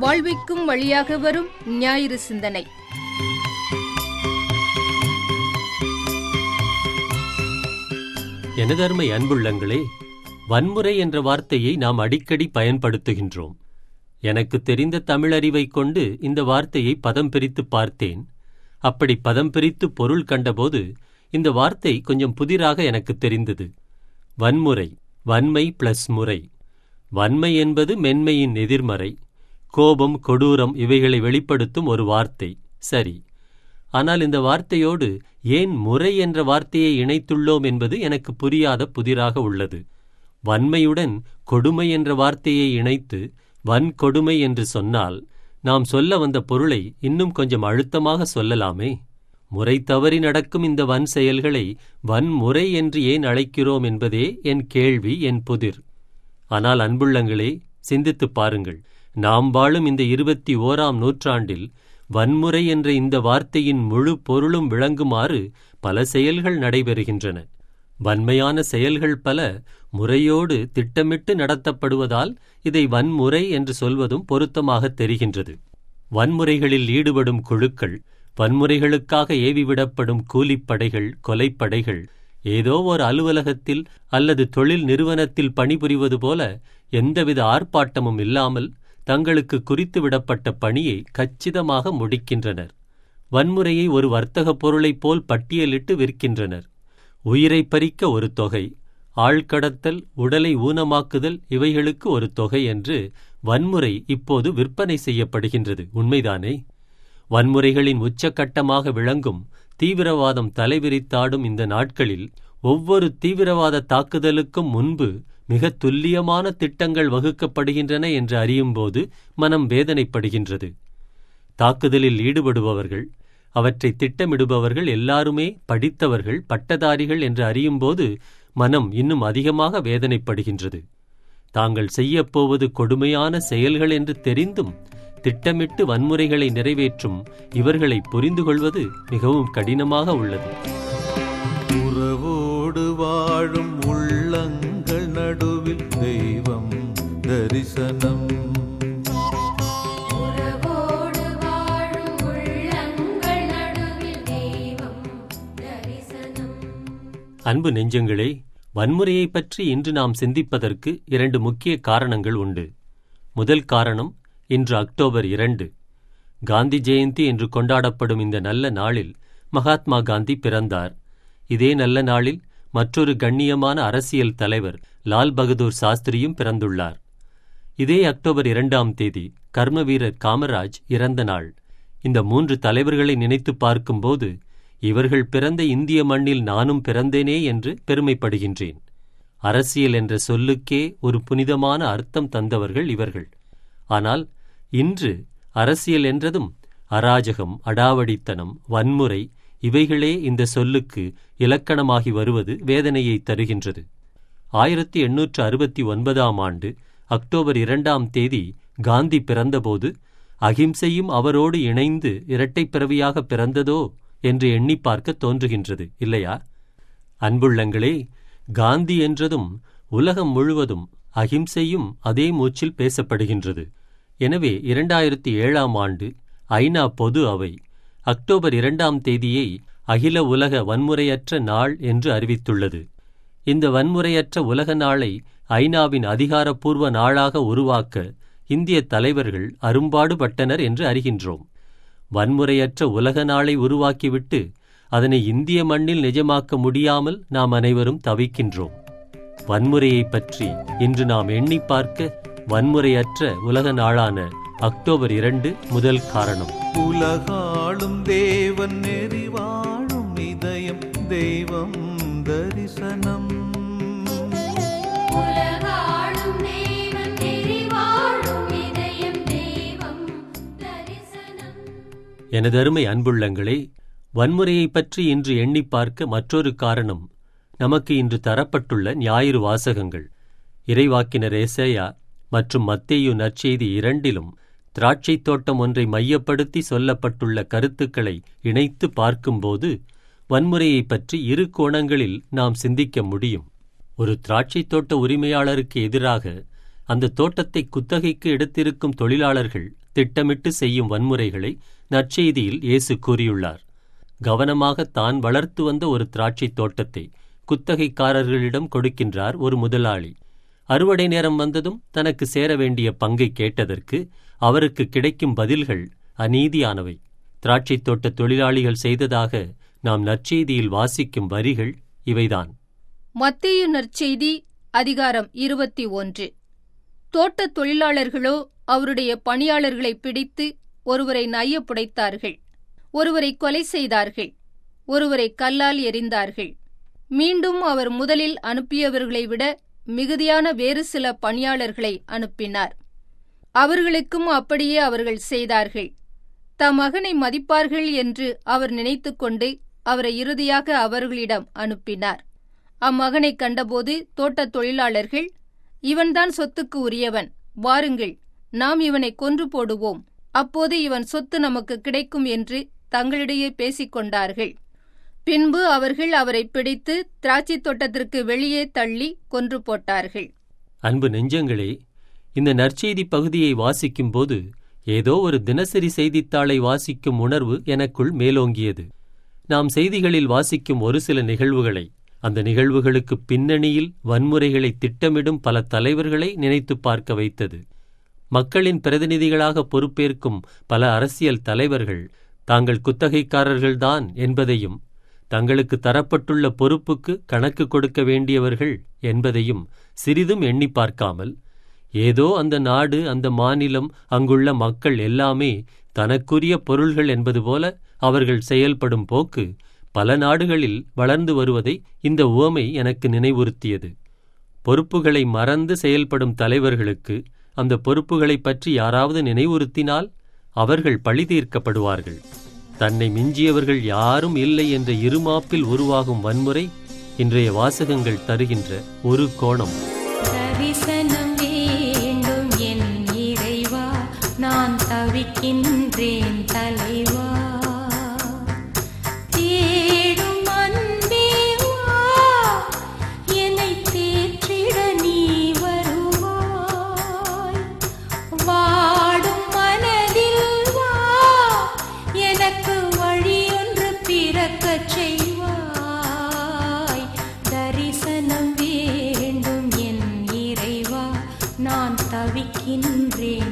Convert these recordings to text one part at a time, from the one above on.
வாழ்விக்கும் வழியாக வரும் ஞாயிறு சிந்தனை எனதருமை அன்புள்ளங்களே வன்முறை என்ற வார்த்தையை நாம் அடிக்கடி பயன்படுத்துகின்றோம் எனக்கு தெரிந்த தமிழறிவை கொண்டு இந்த வார்த்தையை பதம் பிரித்து பார்த்தேன் அப்படி பதம் பிரித்து பொருள் கண்டபோது இந்த வார்த்தை கொஞ்சம் புதிராக எனக்கு தெரிந்தது வன்முறை வன்மை பிளஸ் முறை வன்மை என்பது மென்மையின் எதிர்மறை கோபம் கொடூரம் இவைகளை வெளிப்படுத்தும் ஒரு வார்த்தை சரி ஆனால் இந்த வார்த்தையோடு ஏன் முறை என்ற வார்த்தையை இணைத்துள்ளோம் என்பது எனக்கு புரியாத புதிராக உள்ளது வன்மையுடன் கொடுமை என்ற வார்த்தையை இணைத்து வன்கொடுமை என்று சொன்னால் நாம் சொல்ல வந்த பொருளை இன்னும் கொஞ்சம் அழுத்தமாக சொல்லலாமே முறை தவறி நடக்கும் இந்த வன் செயல்களை வன்முறை என்று ஏன் அழைக்கிறோம் என்பதே என் கேள்வி என் புதிர் ஆனால் அன்புள்ளங்களே சிந்தித்துப் பாருங்கள் நாம் வாழும் இந்த இருபத்தி ஓராம் நூற்றாண்டில் வன்முறை என்ற இந்த வார்த்தையின் முழு பொருளும் விளங்குமாறு பல செயல்கள் நடைபெறுகின்றன வன்மையான செயல்கள் பல முறையோடு திட்டமிட்டு நடத்தப்படுவதால் இதை வன்முறை என்று சொல்வதும் பொருத்தமாக தெரிகின்றது வன்முறைகளில் ஈடுபடும் குழுக்கள் வன்முறைகளுக்காக ஏவிவிடப்படும் கூலிப்படைகள் கொலைப்படைகள் ஏதோ ஒரு அலுவலகத்தில் அல்லது தொழில் நிறுவனத்தில் பணிபுரிவது போல எந்தவித ஆர்ப்பாட்டமும் இல்லாமல் தங்களுக்கு குறித்து விடப்பட்ட பணியை கச்சிதமாக முடிக்கின்றனர் வன்முறையை ஒரு வர்த்தகப் பொருளைப் போல் பட்டியலிட்டு விற்கின்றனர் உயிரை பறிக்க ஒரு தொகை ஆழ்கடத்தல் உடலை ஊனமாக்குதல் இவைகளுக்கு ஒரு தொகை என்று வன்முறை இப்போது விற்பனை செய்யப்படுகின்றது உண்மைதானே வன்முறைகளின் உச்சக்கட்டமாக விளங்கும் தீவிரவாதம் தலைவிரித்தாடும் இந்த நாட்களில் ஒவ்வொரு தீவிரவாத தாக்குதலுக்கும் முன்பு மிக துல்லியமான திட்டங்கள் வகுக்கப்படுகின்றன என்று அறியும்போது மனம் வேதனைப்படுகின்றது தாக்குதலில் ஈடுபடுபவர்கள் அவற்றை திட்டமிடுபவர்கள் எல்லாருமே படித்தவர்கள் பட்டதாரிகள் என்று அறியும்போது மனம் இன்னும் அதிகமாக வேதனைப்படுகின்றது தாங்கள் செய்யப்போவது கொடுமையான செயல்கள் என்று தெரிந்தும் திட்டமிட்டு வன்முறைகளை நிறைவேற்றும் இவர்களை புரிந்து கொள்வது மிகவும் கடினமாக உள்ளது உறவோடு வாழும் உள்ளங்கள் நடுவில் தெய்வம் தரிசனம் உறவோடு வாழும் உள்ளங்கள் நடுவில் தெய்வம் தரிசனம் அன்பு நெஞ்சங்களே வன்முறையைப் பற்றி இன்று நாம் சிந்திப்பதற்கு இரண்டு முக்கிய காரணங்கள் உண்டு முதல் காரணம் இன்று அக்டோபர் இரண்டு காந்தி ஜெயந்தி என்று கொண்டாடப்படும் இந்த நல்ல நாளில் மகாத்மா காந்தி பிறந்தார் இதே நல்ல நாளில் மற்றொரு கண்ணியமான அரசியல் தலைவர் லால் பகதூர் சாஸ்திரியும் பிறந்துள்ளார் இதே அக்டோபர் இரண்டாம் தேதி கர்மவீரர் காமராஜ் இறந்த நாள் இந்த மூன்று தலைவர்களை நினைத்து பார்க்கும்போது இவர்கள் பிறந்த இந்திய மண்ணில் நானும் பிறந்தேனே என்று பெருமைப்படுகின்றேன் அரசியல் என்ற சொல்லுக்கே ஒரு புனிதமான அர்த்தம் தந்தவர்கள் இவர்கள் ஆனால் இன்று அரசியல் என்றதும் அராஜகம் அடாவடித்தனம் வன்முறை இவைகளே இந்த சொல்லுக்கு இலக்கணமாகி வருவது வேதனையை தருகின்றது ஆயிரத்தி எண்ணூற்று அறுபத்தி ஒன்பதாம் ஆண்டு அக்டோபர் இரண்டாம் தேதி காந்தி பிறந்தபோது அகிம்சையும் அவரோடு இணைந்து இரட்டைப் பிறவியாக பிறந்ததோ என்று எண்ணி பார்க்க தோன்றுகின்றது இல்லையா அன்புள்ளங்களே காந்தி என்றதும் உலகம் முழுவதும் அகிம்சையும் அதே மூச்சில் பேசப்படுகின்றது எனவே இரண்டாயிரத்தி ஏழாம் ஆண்டு ஐநா பொது அவை அக்டோபர் இரண்டாம் தேதியை அகில உலக வன்முறையற்ற நாள் என்று அறிவித்துள்ளது இந்த வன்முறையற்ற உலக நாளை ஐநாவின் அதிகாரப்பூர்வ நாளாக உருவாக்க இந்திய தலைவர்கள் அரும்பாடுபட்டனர் என்று அறிகின்றோம் வன்முறையற்ற உலக நாளை உருவாக்கிவிட்டு அதனை இந்திய மண்ணில் நிஜமாக்க முடியாமல் நாம் அனைவரும் தவிக்கின்றோம் வன்முறையைப் பற்றி இன்று நாம் எண்ணி பார்க்க வன்முறையற்ற உலக நாளான அக்டோபர் இரண்டு முதல் காரணம் உலகாளும் தேவன் நெறி வாழும் இதயம் தெய்வம் தரிசனம் உலகாளும் தேவன் நெறிவாழும் இதயம் தெய்வம் தரிசனம் எனதருமை அன்புள்ளங்களே வன்முறையைப் பற்றி இன்று எண்ணி பார்க்க மற்றொரு காரணம் நமக்கு இன்று தரப்பட்டுள்ள ஞாயிறு வாசகங்கள் இறைவாக்கினர் ஏசேயா மற்றும் மத்தேயு நற்செய்தி இரண்டிலும் திராட்சைத் தோட்டம் ஒன்றை மையப்படுத்தி சொல்லப்பட்டுள்ள கருத்துக்களை இணைத்து பார்க்கும்போது வன்முறையைப் பற்றி இரு கோணங்களில் நாம் சிந்திக்க முடியும் ஒரு திராட்சைத் தோட்ட உரிமையாளருக்கு எதிராக அந்த தோட்டத்தை குத்தகைக்கு எடுத்திருக்கும் தொழிலாளர்கள் திட்டமிட்டு செய்யும் வன்முறைகளை நற்செய்தியில் இயேசு கூறியுள்ளார் கவனமாக தான் வளர்த்து வந்த ஒரு திராட்சைத் தோட்டத்தை குத்தகைக்காரர்களிடம் கொடுக்கின்றார் ஒரு முதலாளி அறுவடை நேரம் வந்ததும் தனக்கு சேர வேண்டிய பங்கை கேட்டதற்கு அவருக்கு கிடைக்கும் பதில்கள் அநீதியானவை திராட்சைத் தோட்ட தொழிலாளிகள் செய்ததாக நாம் நற்செய்தியில் வாசிக்கும் வரிகள் இவைதான் மத்தேயு நற்செய்தி அதிகாரம் இருபத்தி ஒன்று தோட்டத் தொழிலாளர்களோ அவருடைய பணியாளர்களை பிடித்து ஒருவரை நைய புடைத்தார்கள் ஒருவரை கொலை செய்தார்கள் ஒருவரை கல்லால் எறிந்தார்கள் மீண்டும் அவர் முதலில் அனுப்பியவர்களை விட மிகுதியான வேறு சில பணியாளர்களை அனுப்பினார் அவர்களுக்கும் அப்படியே அவர்கள் செய்தார்கள் தம் மகனை மதிப்பார்கள் என்று அவர் நினைத்துக்கொண்டு அவரை இறுதியாக அவர்களிடம் அனுப்பினார் அம்மகனைக் கண்டபோது தோட்டத் தொழிலாளர்கள் இவன்தான் சொத்துக்கு உரியவன் வாருங்கள் நாம் இவனை கொன்று போடுவோம் அப்போது இவன் சொத்து நமக்கு கிடைக்கும் என்று தங்களிடையே பேசிக் கொண்டார்கள் பின்பு அவர்கள் அவரை பிடித்து திராட்சைத் தோட்டத்திற்கு வெளியே தள்ளி கொன்று போட்டார்கள் அன்பு நெஞ்சங்களே இந்த நற்செய்தி பகுதியை வாசிக்கும்போது ஏதோ ஒரு தினசரி செய்தித்தாளை வாசிக்கும் உணர்வு எனக்குள் மேலோங்கியது நாம் செய்திகளில் வாசிக்கும் ஒரு சில நிகழ்வுகளை அந்த நிகழ்வுகளுக்கு பின்னணியில் வன்முறைகளை திட்டமிடும் பல தலைவர்களை நினைத்துப் பார்க்க வைத்தது மக்களின் பிரதிநிதிகளாக பொறுப்பேற்கும் பல அரசியல் தலைவர்கள் தாங்கள் குத்தகைக்காரர்கள்தான் என்பதையும் தங்களுக்கு தரப்பட்டுள்ள பொறுப்புக்கு கணக்கு கொடுக்க வேண்டியவர்கள் என்பதையும் சிறிதும் எண்ணி பார்க்காமல் ஏதோ அந்த நாடு அந்த மாநிலம் அங்குள்ள மக்கள் எல்லாமே தனக்குரிய பொருள்கள் என்பது போல அவர்கள் செயல்படும் போக்கு பல நாடுகளில் வளர்ந்து வருவதை இந்த உவமை எனக்கு நினைவுறுத்தியது பொறுப்புகளை மறந்து செயல்படும் தலைவர்களுக்கு அந்த பொறுப்புகளைப் பற்றி யாராவது நினைவுறுத்தினால் அவர்கள் பழி தீர்க்கப்படுவார்கள் தன்னை மிஞ்சியவர்கள் யாரும் இல்லை என்ற இருமாப்பில் உருவாகும் வன்முறை இன்றைய வாசகங்கள் தருகின்ற ஒரு கோணம் தரிசனம் வேண்டும் என் இறைவா நான் தவிக்கின்றேன் தலைவா தேடும் அன்பே வா என்னை தேற்றிட நீ வருவாய் வாடும் மனதில் வா எனக்கு வழியொன்று பிறக்கச் செய்வாய் தரிசனம் வேண்டும் என் இறைவா நான் தவிக்கின்றேன்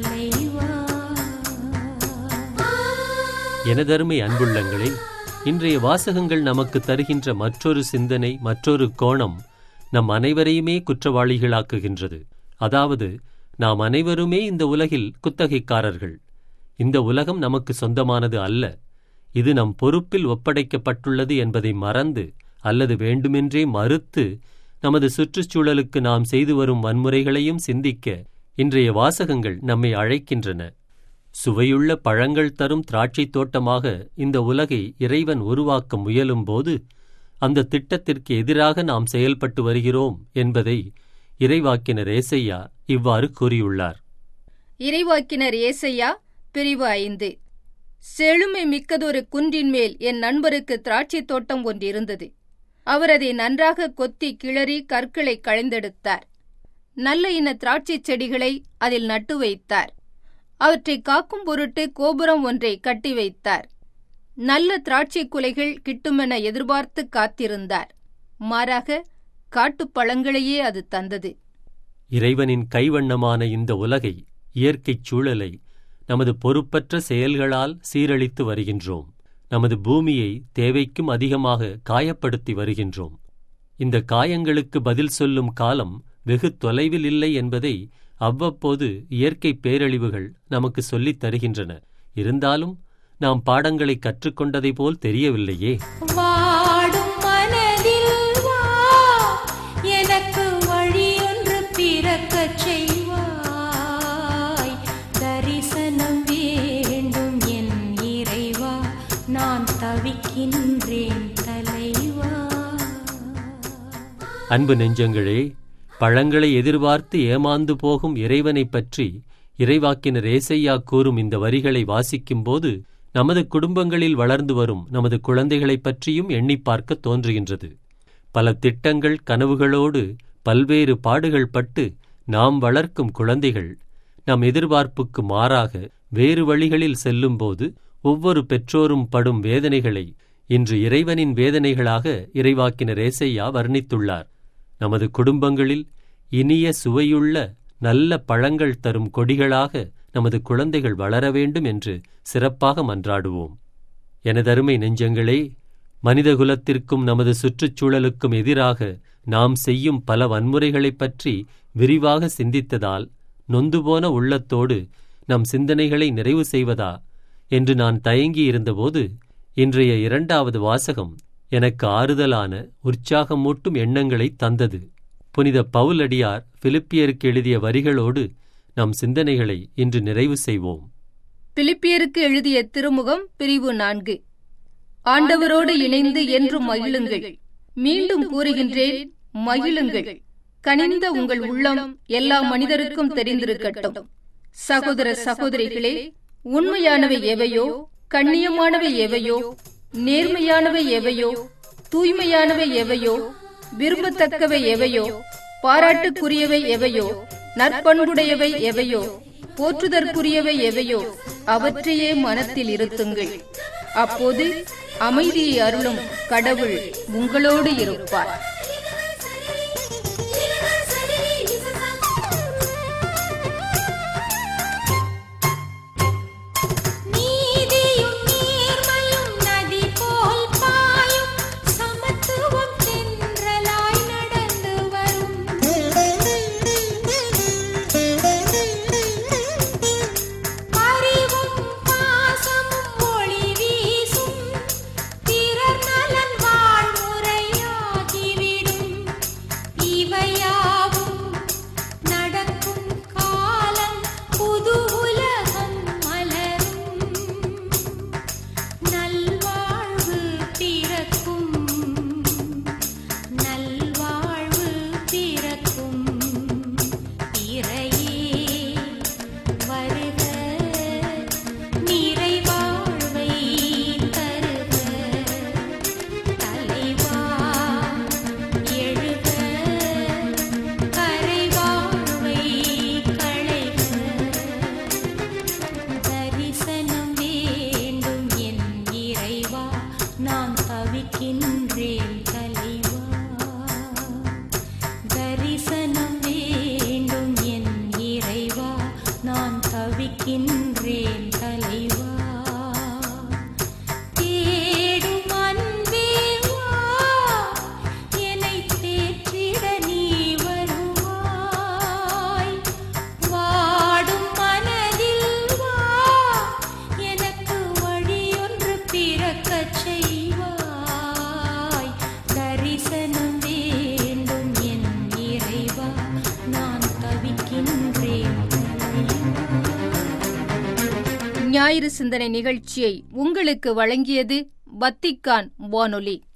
தலைவா எனதருமை அன்புள்ளங்களே இன்றைய வாசகங்கள் நமக்கு தருகின்ற மற்றொரு சிந்தனை மற்றொரு கோணம் நம் அனைவரையுமே குற்றவாளிகளாக்குகின்றது அதாவது நாம் அனைவருமே இந்த உலகில் குத்தகைக்காரர்கள் இந்த உலகம் நமக்கு சொந்தமானது அல்ல இது நம் பொறுப்பில் ஒப்படைக்கப்பட்டுள்ளது என்பதை மறந்து அல்லது வேண்டுமென்றே மறுத்து நமது சுற்றுச்சூழலுக்கு நாம் செய்து வரும் வன்முறைகளையும் சிந்திக்க இன்றைய வாசகங்கள் நம்மை அழைக்கின்றன சுவையுள்ள பழங்கள் தரும் திராட்சைத் தோட்டமாக இந்த உலகை இறைவன் உருவாக்க முயலும்போது அந்த திட்டத்திற்கு எதிராக நாம் செயல்பட்டு வருகிறோம் என்பதை இறைவாக்கினர் ஏசையா இவ்வாறு கூறியுள்ளார் இறைவாக்கினர் ஏசையா பிரிவு ஐந்து செழுமை மிக்கதொரு குன்றின் மேல் என் நண்பருக்கு திராட்சைத் தோட்டம் ஒன்றிருந்தது அவர் அதை நன்றாக கொத்தி கிளறி கற்களை களைந்தெடுத்தார் நல்ல இன திராட்சைச் செடிகளை அதில் நட்டு வைத்தார் அவற்றை காக்கும் பொருட்டு கோபுரம் ஒன்றை கட்டி வைத்தார் நல்ல திராட்சை குலைகள் கிட்டுமென எதிர்பார்த்து காத்திருந்தார் மாறாக காட்டுப் பழங்களையே அது தந்தது இறைவனின் கைவண்ணமான இந்த உலகை இயற்கைச் சூழலை நமது பொறுப்பற்ற செயல்களால் சீரழித்து வருகின்றோம் நமது பூமியை தேவைக்கும் அதிகமாக காயப்படுத்தி வருகின்றோம் இந்த காயங்களுக்கு பதில் சொல்லும் காலம் வெகு தொலைவில் இல்லை என்பதை அவ்வப்போது இயற்கை பேரழிவுகள் நமக்கு சொல்லித் தருகின்றன இருந்தாலும் நாம் பாடங்களை கற்றுக்கொண்டதை போல் தெரியவில்லையே வாடும் மனதில் வா எனக்கு வழியொன்று பிறக்கச் செய்வாய் தரிசனம் வேண்டும் என் இறைவா நான் தவிக்கின்றேன் தலைவா அன்பு நெஞ்சங்களே பழங்களை எதிர்பார்த்து ஏமாந்து போகும் இறைவனைப் பற்றி இறைவாக்கினர் ஏசையா கூறும் இந்த வரிகளை வாசிக்கும்போது நமது குடும்பங்களில் வளர்ந்து வரும் நமது குழந்தைகளைப் பற்றியும் எண்ணிப் பார்க்க தோன்றுகின்றது பல திட்டங்கள் கனவுகளோடு பல்வேறு பாடுகள் பட்டு நாம் வளர்க்கும் குழந்தைகள் நம் எதிர்பார்ப்புக்கு மாறாக வேறு வழிகளில் செல்லும்போது ஒவ்வொரு பெற்றோரும் படும் வேதனைகளை இன்று இறைவனின் வேதனைகளாக இறைவாக்கினர் ஏசையா வர்ணித்துள்ளார் நமது குடும்பங்களில் இனிய சுவையுள்ள நல்ல பழங்கள் தரும் கொடிகளாக நமது குழந்தைகள் வளர வேண்டும் என்று சிறப்பாக மன்றாடுவோம் எனதருமை நெஞ்சங்களே மனிதகுலத்திற்கும் நமது சுற்றுச்சூழலுக்கும் எதிராக நாம் செய்யும் பல வன்முறைகளைப் பற்றி விரிவாக சிந்தித்ததால் நொந்துபோன உள்ளத்தோடு நம் சிந்தனைகளை நிறைவு செய்வதா என்று நான் தயங்கி இருந்தபோது இன்றைய இரண்டாவது வாசகம் எனக்கு ஆறுதலான உற்சாகமூட்டும் எண்ணங்களை தந்தது புனித பவுலடியார் பிலிப்பியருக்கு எழுதிய வரிகளோடு நம் சிந்தனைகளை இன்று நிறைவு செய்வோம் பிலிப்பியருக்கு எழுதிய திருமுகம் பிரிவு நான்கு ஆண்டவரோடு இணைந்து என்றும் மகிழுங்கள் மீண்டும் கூறுகின்றேன் மகிழுங்கள் கனிந்த உங்கள் உள்ளம் எல்லா மனிதருக்கும் தெரிந்திருக்கட்டும் சகோதர சகோதரிகளே உண்மையானவை எவையோ கண்ணியமானவை எவையோ நேர்மையானவை எவையோ தூய்மையானவை எவையோ விரும்பத்தக்கவை எவையோ பாராட்டுக்குரியவை எவையோ நற்பண்புடையவை எவையோ போற்றுதற்குரியவை எவையோ அவற்றையே மனத்தில் இருத்துங்கள் அப்போது அமைதியை அருளும் கடவுள் உங்களோடு இருப்பார் நீதியும் நேர்மையும் நதி போல் பாயும் சமத்துவம் தென்றலாய் நடந்து வரும் அறிவும் பாசமும் ஒளி வீசும் பிறர் நலன் வாழ்முறையாகிவிடும் இவையாவும் நடக்கும் காலம் புது உலகம் மலரும் நல்வாழ்வு பிறக்கும் நல்வாழ்வு பிறக்கும் இறையே வருக நிறைவாழ்வை தருக தலைவா எழுக கரைவாழ்வை களைக தரிசனம் வேண்டும் என் இறைவா நான் தவிக்கின்றேன் தலைவா தரிசனம் வேண்டும் என் இறைவா நான் தவிக்கின்றேன் தலைவா தேடும் அன்பே வா என்னை தேற்றிட நீ வருவாய் வாடும் மனதில் வா எனக்கு வழியொன்று பிறக்கச் செய்வாய் தரிசனம் வேண்டும் என் இறைவா நான் தவிக்கின்றேன் ஞாயிறு சிந்தனை நிகழ்ச்சியை உங்களுக்கு வழங்கியது வத்திக்கான் வானொலி